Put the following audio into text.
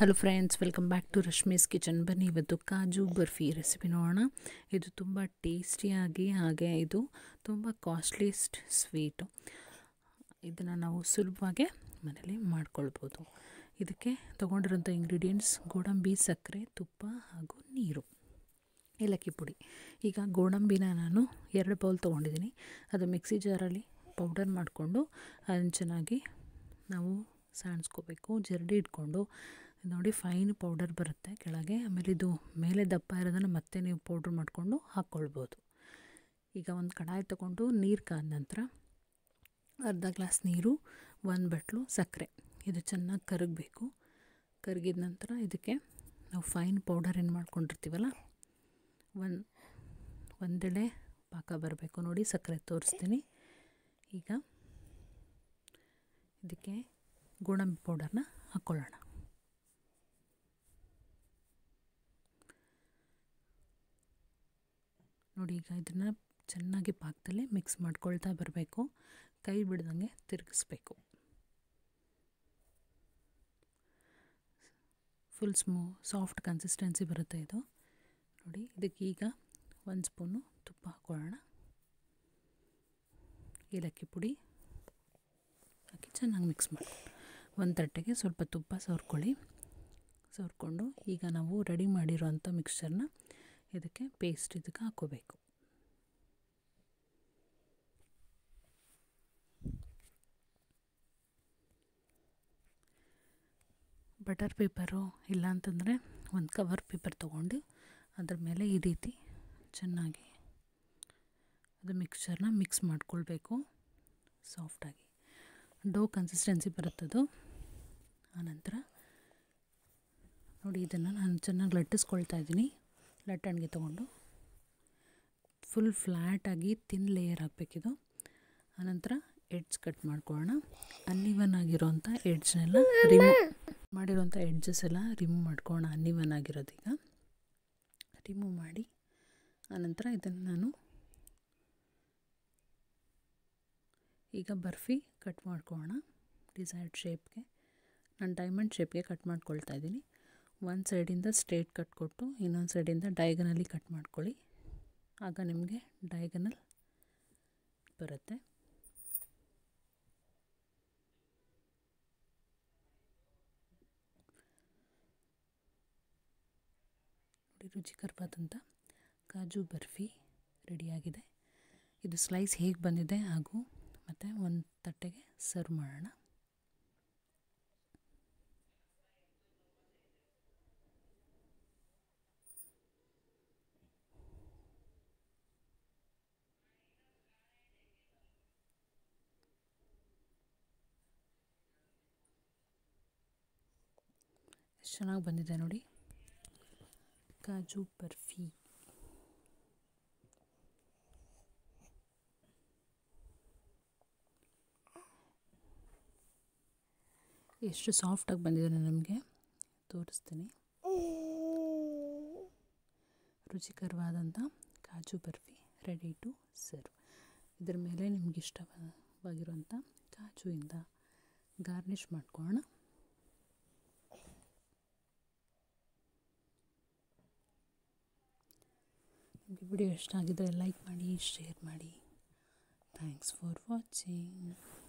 hello friends welcome back to Rashmi's kitchen ಬನ್ನಿ ಇವತ್ತು ಕಾಜು ಬರ್ಫಿ ರೆಸಿಪಿ ನೋಡೋಣ ಇದು ತುಂಬ ಟೇಸ್ಟಿಯಾಗಿ ಹಾಗೆ ಇದು ತುಂಬ ಕಾಸ್ಟ್ಲಿಯಸ್ಟ್ ಸ್ವೀಟು ಇದನ್ನು ನಾವು ಸುಲಭವಾಗಿ ಮನೇಲಿ ಮಾಡ್ಕೊಳ್ಬೋದು ಇದಕ್ಕೆ ತೊಗೊಂಡಿರೋಂಥ ಇಂಗ್ರೀಡಿಯೆಂಟ್ಸ್ ಗೋಡಂಬಿ ಸಕ್ಕರೆ ತುಪ್ಪ ಹಾಗೂ ನೀರು ಏಲಕ್ಕಿ ಪುಡಿ ಈಗ ಗೋಡಂಬಿನ ನಾನು ಎರಡು ಬೌಲ್ ತೊಗೊಂಡಿದ್ದೀನಿ ಅದು ಮಿಕ್ಸಿ ಜಾರಲ್ಲಿ ಪೌಡರ್ ಮಾಡಿಕೊಂಡು ಅದನ್ನು ಚೆನ್ನಾಗಿ ನಾವು ಸಾಣಿಸ್ಕೋಬೇಕು ಜರಡಿ ಇಟ್ಕೊಂಡು ನೋಡಿ ಫೈನ್ ಪೌಡರ್ ಬರುತ್ತೆ ಕೆಳಗೆ ಆಮೇಲೆ ಇದು ಮೇಲೆ ದಪ್ಪ ಇರೋದನ್ನು ಮತ್ತೆ ನೀವು ಪೌಡ್ರ್ ಮಾಡಿಕೊಂಡು ಹಾಕ್ಕೊಳ್ಬೋದು ಈಗ ಒಂದು ಕಡಾಯಿ ತೊಗೊಂಡು ನೀರು ಕಾದ ನಂತರ ಅರ್ಧ ಗ್ಲಾಸ್ ನೀರು ಒಂದು ಬಟ್ಲು ಸಕ್ಕರೆ ಇದು ಚೆನ್ನಾಗಿ ಕರಗಬೇಕು ಕರಗಿದ ನಂತರ ಇದಕ್ಕೆ ನಾವು ಫೈನ್ ಪೌಡರ್ ಏನು ಮಾಡ್ಕೊಂಡಿರ್ತೀವಲ್ಲ ಒಂದು ಒಂದೆಡೆ ಪಾಕ ಬರಬೇಕು ನೋಡಿ ಸಕ್ಕರೆ ತೋರಿಸ್ತೀನಿ ಈಗ ಇದಕ್ಕೆ ಗೋಡಂಬಿ ಪೌಡರ್ನ ಹಾಕ್ಕೊಳ್ಳೋಣ ನೋಡಿ ಈಗ ಇದನ್ನು ಚೆನ್ನಾಗಿ ಪಾಕದಲ್ಲಿ ಮಿಕ್ಸ್ ಮಾಡ್ಕೊಳ್ತಾ ಬರಬೇಕು ಕೈ ಬಿಡ್ದಂಗೆ ತಿರುಗಿಸ್ಬೇಕು ಫುಲ್ ಸ್ಮೂ ಸಾಫ್ಟ್ ಕನ್ಸಿಸ್ಟೆನ್ಸಿ ಬರುತ್ತೆ ಇದು ನೋಡಿ ಇದಕ್ಕೆ ಈಗ ಒಂದು ಸ್ಪೂನು ತುಪ್ಪ ಹಾಕ್ಕೊಳ್ಳೋಣ ಏಲಕ್ಕಿ ಪುಡಿ ಹಾಕಿ ಚೆನ್ನಾಗಿ ಮಿಕ್ಸ್ ಮಾಡಿ ಒಂದು ತಟ್ಟೆಗೆ ಸ್ವಲ್ಪ ತುಪ್ಪ ಸವರ್ಕೊಳ್ಳಿ ಸವರ್ಕೊಂಡು ಈಗ ನಾವು ರೆಡಿ ಮಾಡಿರೋಂಥ ಮಿಕ್ಸ್ಚರ್ನ ಇದಕ್ಕೆ ಪೇಸ್ಟ್ ಇದಕ್ಕೆ ಹಾಕೋಬೇಕು ಬಟರ್ ಪೇಪರು ಇಲ್ಲ ಅಂತಂದರೆ ಒಂದು ಕವರ್ ಪೇಪರ್ ತೊಗೊಂಡು ಅದ್ರ ಮೇಲೆ ಈ ರೀತಿ ಚೆನ್ನಾಗಿ ಅದು ಮಿಕ್ಸ್ಚರ್ನ ಮಿಕ್ಸ್ ಮಾಡ್ಕೊಳ್ಬೇಕು ಸಾಫ್ಟಾಗಿ ಡೋ ಕನ್ಸಿಸ್ಟೆನ್ಸಿ ಬರುತ್ತದು ಆನಂತರ ನೋಡಿ ಇದನ್ನು ನಾನು ಚೆನ್ನಾಗಿ ಲಟ್ಟಿಸ್ಕೊಳ್ತಾ ಇದ್ದೀನಿ ಲಟ್ಟಣಿಗೆ ತೊಗೊಂಡು ಫುಲ್ ಫ್ಲ್ಯಾಟಾಗಿ ತಿನ್ ಲೇಯರ್ ಹಾಕಬೇಕಿದು ಆನಂತರ ಎಡ್ಜ್ ಕಟ್ ಮಾಡ್ಕೊಳ್ಳೋಣ ಅನ್ಇವನ್ ಆಗಿರೋಂಥ ಎಡ್ಜ್ನೆಲ್ಲ ರಿಮೂವ್ ಮಾಡಿರೋಂಥ ಎಡ್ಜಸ್ ಎಲ್ಲ ರಿಮೂವ್ ಮಾಡ್ಕೊಳ್ಳೋಣ ಅನ್ಇವನ್ ಆಗಿರೋದೀಗ ರಿಮೂವ್ ಮಾಡಿ ಆನಂತರ ಇದನ್ನು ನಾನು ಈಗ ಬರ್ಫಿ ಕಟ್ ಮಾಡ್ಕೊಳ್ಳೋಣ ಡಿಸೈರ್ಡ್ ಶೇಪ್ಗೆ ನಾನು ಡೈಮಂಡ್ ಶೇಪ್ಗೆ ಕಟ್ ಮಾಡ್ಕೊಳ್ತಾ ಇದ್ದೀನಿ ಒಂದು ಸೈಡಿಂದ ಸ್ಟ್ರೇಟ್ ಕಟ್ ಕೊಟ್ಟು ಇನ್ನೊಂದು ಸೈಡಿಂದ ಡೈಗನಲ್ಲಿ ಕಟ್ ಮಾಡ್ಕೊಳ್ಳಿ ಆಗ ನಿಮಗೆ ಡೈಗನಲ್ ಬರುತ್ತೆ ನೋಡಿ ರುಚಿಕರವಾದಂಥ ಕಾಜು ಬರ್ಫಿ ರೆಡಿಯಾಗಿದೆ ಇದು ಸ್ಲೈಸ್ ಹೇಗೆ ಬಂದಿದೆ ಹಾಗೂ ಮತ್ತು ಒಂದು ತಟ್ಟೆಗೆ ಸರ್ವ್ ಮಾಡೋಣ ಎಷ್ಟು ಚೆನ್ನಾಗಿ ಬಂದಿದೆ ನೋಡಿ ಕಾಜು ಬರ್ಫಿ ಎಷ್ಟು ಸಾಫ್ಟಾಗಿ ಬಂದಿದೆ ನಮಗೆ ತೋರಿಸ್ತೀನಿ ರುಚಿಕರವಾದಂಥ ಕಾಜು ಬರ್ಫಿ ರೆಡಿ ಟು ಸರ್ವ್ ಇದರ ಮೇಲೆ ನಿಮ್ಗೆ ಇಷ್ಟವಾಗಿರುವಂಥ ಕಾಜುಯಿಂದ ಗಾರ್ನಿಷ್ ಮಾಡ್ಕೊಳ್ಳೋಣ ನಿಮಗೆ ವಿಡಿಯೋ ಇಷ್ಟ ಆಗಿದ್ದರೆ ಲೈಕ್ ಮಾಡಿ ಶೇರ್ ಮಾಡಿ ಥ್ಯಾಂಕ್ಸ್ ಫಾರ್ ವಾಚಿಂಗ್